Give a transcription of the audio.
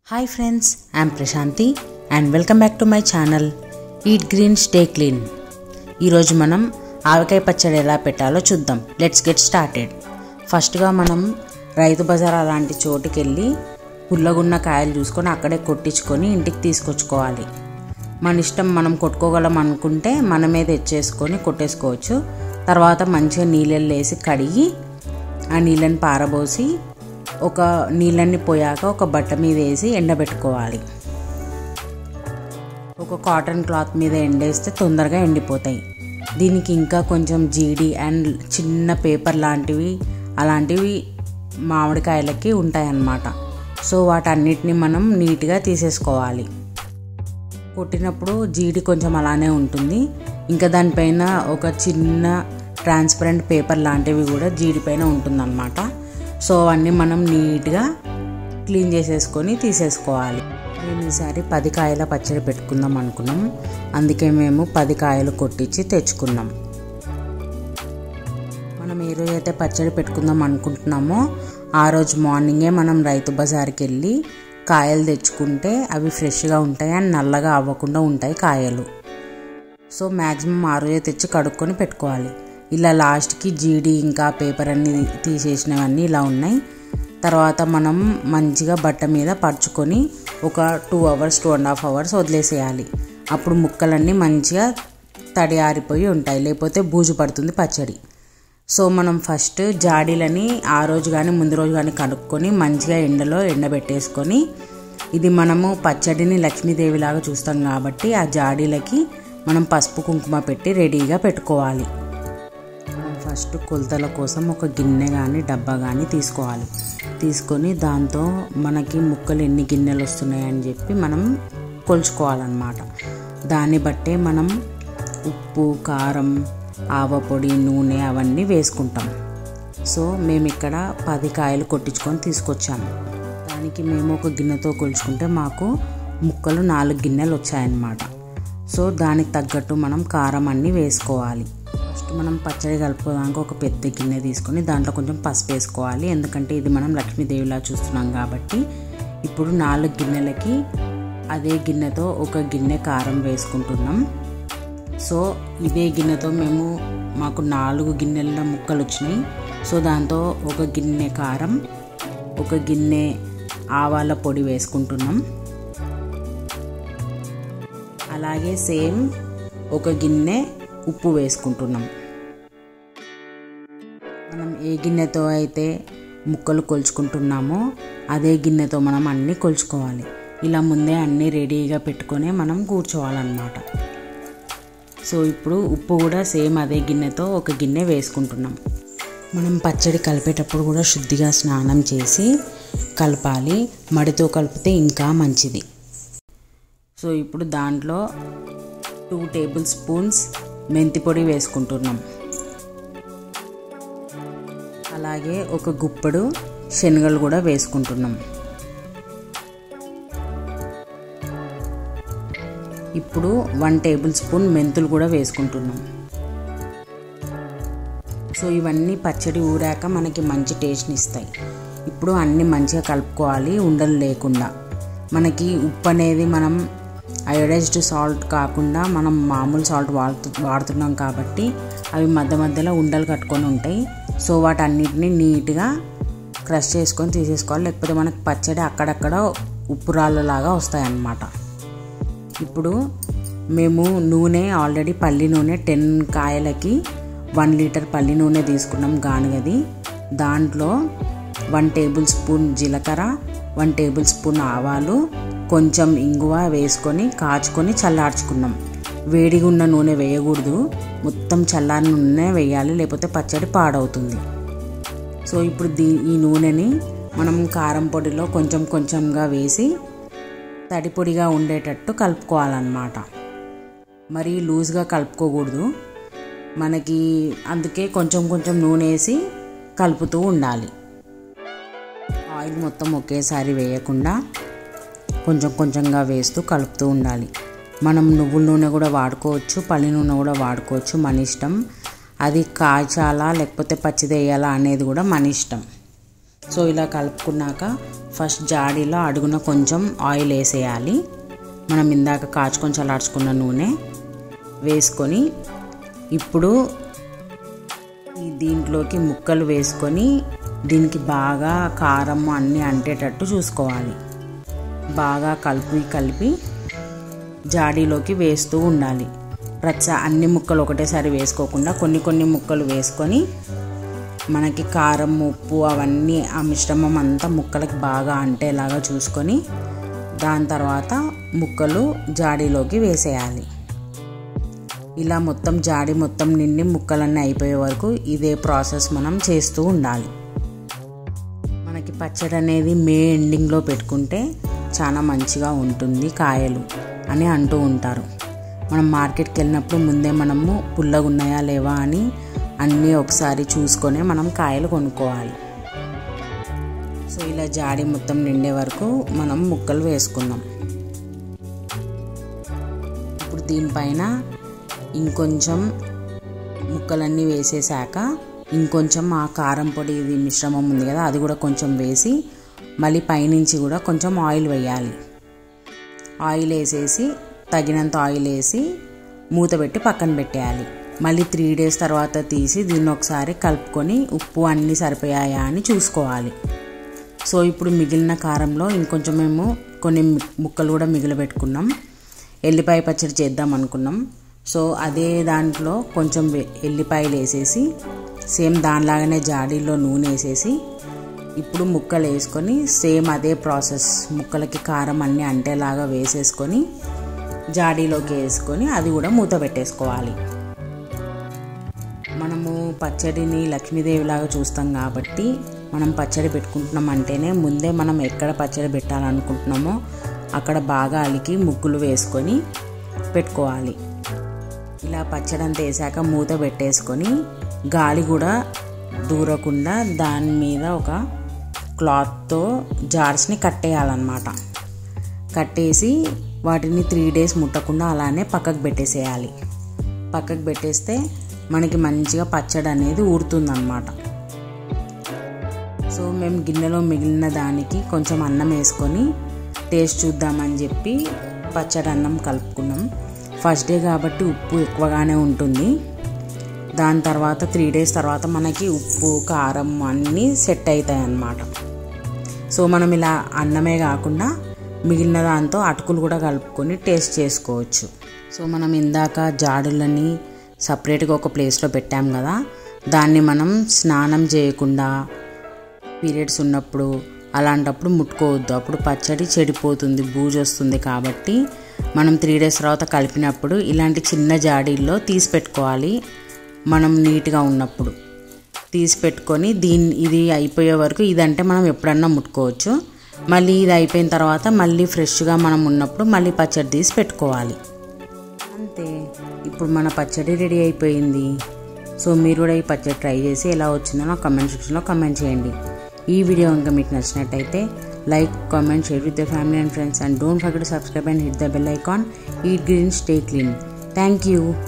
hi friends I'm Prashanthi and welcome back to my channel eat green stay clean ఈరోజు మనం ఆవకాయ పచ్చడి ఎలా పెట్టాలో చూద్దాం లెట్స్ గెట్ స్టార్టెడ్ ఫస్ట్గా మనం రైతు బజార్ అలాంటి చోటుకి వెళ్ళి పుల్లగున్న కాయలు చూసుకొని అక్కడే కొట్టించుకొని ఇంటికి తీసుకొచ్చుకోవాలి మన ఇష్టం మనం కొట్టుకోగలం అనుకుంటే మనమే తెచ్చేసుకొని కొట్టేసుకోవచ్చు తర్వాత మంచిగా నీళ్ళల్లో వేసి కడిగి ఆ నీళ్ళని పారబోసి ఒక నీళ్ళన్ని పోయాక ఒక బట్ట మీద వేసి ఎండబెట్టుకోవాలి ఒక కాటన్ క్లాత్ మీద ఎండేస్తే తొందరగా ఎండిపోతాయి దీనికి ఇంకా కొంచెం జీడి అండ్ చిన్న పేపర్ లాంటివి అలాంటివి మామిడికాయలకి ఉంటాయన్నమాట సో వాటన్నిటిని మనం నీట్గా తీసేసుకోవాలి కొట్టినప్పుడు జీడి కొంచెం అలానే ఉంటుంది ఇంకా దానిపైన ఒక చిన్న ట్రాన్స్పరెంట్ పేపర్ లాంటివి కూడా జీడి పైన ఉంటుందన్నమాట సో అవన్నీ మనం నీట్గా క్లీన్ చేసేసుకొని తీసేసుకోవాలి మేము ఈసారి పది కాయల పచ్చడి పెట్టుకుందాం అనుకున్నాం అందుకే మేము పది కాయలు కొట్టించి తెచ్చుకున్నాం మనం ఏ రోజు అయితే పచ్చడి పెట్టుకుందాం అనుకుంటున్నామో ఆ రోజు మార్నింగే మనం రైతు బజార్కి వెళ్ళి కాయలు తెచ్చుకుంటే అవి ఫ్రెష్గా ఉంటాయి అండ్ నల్లగా అవ్వకుండా ఉంటాయి కాయలు సో మ్యాక్సిమం ఆ రోజే తెచ్చి కడుక్కొని పెట్టుకోవాలి ఇలా లాస్ట్కి జీడి ఇంకా పేపర్ అన్ని తీసేసినవన్నీ ఇలా ఉన్నాయి తర్వాత మనం మంచిగా బట్ట మీద పరుచుకొని ఒక two hours two and half hours వదిలేసేయాలి అప్పుడు ముక్కలన్నీ మంచిగా తడి ఆరిపోయి ఉంటాయి లేకపోతే బూజు పడుతుంది పచ్చడి సో మనం ఫస్ట్ జాడీలని ఆ రోజు కానీ ముందు రోజు కానీ కడుక్కొని మంచిగా ఎండలో ఎండబెట్టేసుకొని ఇది మనము పచ్చడిని లక్ష్మీదేవిలాగా చూస్తాం కాబట్టి ఆ జాడీలకి మనం పసుపు కుంకుమ పెట్టి రెడీగా పెట్టుకోవాలి మనం ఫస్ట్ కొలతల కోసం ఒక గిన్నె కానీ డబ్బా కానీ తీసుకోవాలి తీసుకొని దాంతో మనకి ముక్కలు ఎన్ని గిన్నెలు వస్తున్నాయని చెప్పి మనం కొలుచుకోవాలన్నమాట దాన్ని బట్టే మనం ఉప్పు కారం ఆవపొడి నూనె అవన్నీ వేసుకుంటాం సో మేము ఇక్కడ పది కాయలు కొట్టించుకొని తీసుకొచ్చాము దానికి మేము ఒక గిన్నెతో కొలుచుకుంటే మాకు ముక్కలు నాలుగు గిన్నెలు వచ్చాయన్నమాట సో దానికి తగ్గట్టు మనం కారం అన్నీ వేసుకోవాలి ఫస్ట్ మనం పచ్చడి కలుపుకోవడానికి ఒక పెద్ద గిన్నె తీసుకొని దాంట్లో కొంచెం పసుపు వేసుకోవాలి ఎందుకంటే ఇది మనం లక్ష్మీదేవిలా చూస్తున్నాం కాబట్టి ఇప్పుడు నాలుగు గిన్నెలకి అదే గిన్నెతో ఒక గిన్నె కారం వేసుకుంటున్నాం సో ఇదే గిన్నెతో మేము మాకు నాలుగు గిన్నెల ముక్కలు వచ్చినాయి సో దాంతో ఒక గిన్నె కారం ఒక గిన్నె ఆవాల పొడి వేసుకుంటున్నాం అలాగే సేమ్ ఒక గిన్నె ఉప్పు వేసుకుంటున్నాం మనం ఏ గిన్నెతో అయితే ముక్కలు కొలుచుకుంటున్నామో అదే గిన్నెతో మనం అన్నీ కొలుచుకోవాలి ఇలా ముందే అన్నీ రెడీగా పెట్టుకొని మనం కూర్చోవాలన్నమాట సో ఇప్పుడు ఉప్పు కూడా సేమ్ అదే గిన్నెతో ఒక గిన్నె వేసుకుంటున్నాం మనం పచ్చడి కలిపేటప్పుడు కూడా శుద్ధిగా స్నానం చేసి కలపాలి మడితో కలిపితే ఇంకా మంచిది సో ఇప్పుడు దాంట్లో టూ టేబుల్ స్పూన్స్ మెంతి పొడి వేసుకుంటున్నాం అలాగే ఒక గుప్పడు శనగలు కూడా వేసుకుంటున్నాం ఇప్పుడు వన్ టేబుల్ స్పూన్ మెంతులు కూడా వేసుకుంటున్నాం సో ఇవన్నీ పచ్చడి ఊరాక మనకి మంచి టేస్ట్ని ఇస్తాయి ఇప్పుడు అన్నీ మంచిగా కలుపుకోవాలి ఉండలు లేకుండా మనకి ఉప్పు అనేది మనం అయోడైజ్డ్ సాల్ట్ కాకుండా మనం మామూలు సాల్ట్ వాడుతు వాడుతున్నాం కాబట్టి అవి మధ్య మధ్యలో ఉండలు కట్టుకొని ఉంటాయి సో వాటన్నిటిని నీట్గా క్రష్ చేసుకొని తీసేసుకోవాలి లేకపోతే మనకి పచ్చడి అక్కడక్కడ ఉప్పు రాళ్ళలాగా వస్తాయన్నమాట ఇప్పుడు మేము నూనె ఆల్రెడీ పల్లి నూనె టెన్ కాయలకి వన్ లీటర్ పల్లి నూనె తీసుకున్నాం గానుగది దాంట్లో వన్ టేబుల్ స్పూన్ జీలకర్ర వన్ టేబుల్ స్పూన్ ఆవాలు కొంచెం ఇంగువ వేసుకొని కాచుకొని చల్లార్చుకున్నాం వేడిగా ఉన్న నూనె వేయకూడదు మొత్తం చల్లారి నూనె వేయాలి లేకపోతే పచ్చడి పాడవుతుంది సో ఇప్పుడు దీ ఈ నూనెని మనం కారం పొడిలో కొంచెం కొంచెంగా వేసి తడి పొడిగా ఉండేటట్టు కలుపుకోవాలన్నమాట మరి లూజ్గా కలుపుకోకూడదు మనకి అందుకే కొంచెం కొంచెం నూనె వేసి కలుపుతూ ఉండాలి ఆయిల్ మొత్తం ఒకేసారి వేయకుండా కొంచెం కొంచెంగా వేస్తూ కలుపుతూ ఉండాలి మనం నువ్వుల నూనె కూడా వాడుకోవచ్చు పల్లి నూనె కూడా వాడుకోవచ్చు మన ఇష్టం అది కాచాలా లేకపోతే పచ్చిదేయాలా అనేది కూడా మన ఇష్టం సో ఇలా కలుపుకున్నాక ఫస్ట్ జాడీలో అడుగున కొంచెం ఆయిల్ వేసేయాలి మనం ఇందాక కాచుకొని చల్లార్చుకున్న నూనె వేసుకొని ఇప్పుడు ఈ దీంట్లోకి ముక్కలు వేసుకొని దీనికి బాగా కారం అన్నీ అంటేటట్టు చూసుకోవాలి బాగా కలిపి కలిపి జాడీలోకి వేస్తూ ఉండాలి ప్రతి అన్ని ముక్కలు ఒకటేసారి వేసుకోకుండా కొన్ని కొన్ని ముక్కలు వేసుకొని మనకి కారం ఉప్పు అవన్నీ ఆ మిశ్రమం అంతా ముక్కలకి బాగా అంటేలాగా చూసుకొని దాని తర్వాత ముక్కలు జాడీలోకి వేసేయాలి ఇలా మొత్తం జాడి మొత్తం నిండి ముక్కలన్నీ అయిపోయే వరకు ఇదే ప్రాసెస్ మనం చేస్తూ ఉండాలి మనకి పచ్చడి అనేది మే ఎండింగ్లో పెట్టుకుంటే చాలా మంచిగా ఉంటుంది కాయలు అని అంటూ ఉంటారు మనం మార్కెట్కి వెళ్ళినప్పుడు ముందే మనము పుల్లగా ఉన్నాయా లేవా అని అన్నీ ఒకసారి చూసుకొని మనం కాయలు కొనుక్కోవాలి సో ఇలా జాడి మొత్తం నిండే వరకు మనం ముక్కలు వేసుకుందాం ఇప్పుడు దీనిపైన ఇంకొంచెం ముక్కలన్నీ వేసేసాక ఇంకొంచెం ఆ కారం పొడి ఇది మిశ్రమం ఉంది కదా అది కూడా కొంచెం వేసి మళ్ళీ పైనుంచి కూడా కొంచెం ఆయిల్ వేయాలి ఆయిల్ వేసేసి తగినంత ఆయిల్ వేసి మూత పెట్టి పక్కన పెట్టేయాలి మళ్ళీ త్రీ డేస్ తర్వాత తీసి దీన్ని ఒకసారి కలుపుకొని ఉప్పు అన్నీ సరిపోయాయా అని చూసుకోవాలి సో ఇప్పుడు మిగిలిన కారంలో ఇంకొంచెం మేము కొన్ని ముక్కలు కూడా మిగిలిపెట్టుకున్నాం ఎల్లిపాయ పచ్చడి చేద్దాం అనుకున్నాం సో అదే దాంట్లో కొంచెం ఎల్లిపాయలు వేసేసి సేమ్ దానిలాగానే జాడీలో నూనె వేసేసి ఇప్పుడు ముక్కలు వేసుకొని సేమ్ అదే ప్రాసెస్ ముక్కలకి కారం అన్నీ అంటేలాగా వేసేసుకొని జాడీలోకి వేసుకొని అది కూడా మూత పెట్టేసుకోవాలి మనము పచ్చడిని లక్ష్మీదేవిలాగా చూస్తాం కాబట్టి మనం పచ్చడి పెట్టుకుంటున్నాం అంటేనే ముందే మనం ఎక్కడ పచ్చడి పెట్టాలనుకుంటున్నామో అక్కడ బాగా అలికి ముగ్గులు వేసుకొని పెట్టుకోవాలి ఇలా పచ్చడి అంతా వేసాక మూత పెట్టేసుకొని గాలి కూడా దూరకుండా దాని మీద ఒక క్లాత్తో జార్స్ని కట్టేయాలన్నమాట కట్టేసి వాటిని త్రీ డేస్ ముట్టకుండా అలానే పక్కకు పెట్టేసేయాలి పక్కకు పెట్టేస్తే మనకి మంచిగా పచ్చడి అనేది ఊరుతుందన్నమాట సో మేము గిన్నెలో మిగిలిన దానికి కొంచెం అన్నం వేసుకొని టేస్ట్ చూద్దామని చెప్పి పచ్చడి అన్నం కలుపుకున్నాం ఫస్ట్ డే కాబట్టి ఉప్పు ఎక్కువగానే ఉంటుంది దాని తర్వాత త్రీ డేస్ తర్వాత మనకి ఉప్పు కారం అన్నీ సెట్ అవుతాయి అన్నమాట సో మనం ఇలా అన్నమే కాకుండా మిగిలిన దాంతో అటుకులు కూడా కలుపుకొని టేస్ట్ చేసుకోవచ్చు సో మనం ఇందాక జాడులని సపరేట్గా ఒక ప్లేస్లో పెట్టాం కదా దాన్ని మనం స్నానం చేయకుండా పీరియడ్స్ ఉన్నప్పుడు అలాంటప్పుడు ముట్టుకోవద్దు అప్పుడు పచ్చడి చెడిపోతుంది బూజు వస్తుంది కాబట్టి మనం త్రీ డేస్ తర్వాత కలిపినప్పుడు ఇలాంటి చిన్న జాడీల్లో తీసి పెట్టుకోవాలి మనం నీట్గా ఉన్నప్పుడు తీసి పెట్టుకొని దీన్ని ఇది అయిపోయే వరకు ఇదంటే మనం ఎప్పుడన్నా ముట్టుకోవచ్చు మళ్ళీ ఇది అయిపోయిన తర్వాత మళ్ళీ ఫ్రెష్గా మనం ఉన్నప్పుడు మళ్ళీ పచ్చడి తీసి పెట్టుకోవాలి అంతే ఇప్పుడు మన పచ్చడి రెడీ అయిపోయింది సో మీరు కూడా ఈ పచ్చడి ట్రై చేసి ఎలా వచ్చిందో నాకు కమెంట్ సెక్షన్లో కమెంట్ చేయండి ఈ వీడియో కనుక మీకు నచ్చినట్టయితే like comment share with the family and friends and don't forget subscribe and hit the bell icon eat green stay clean thank you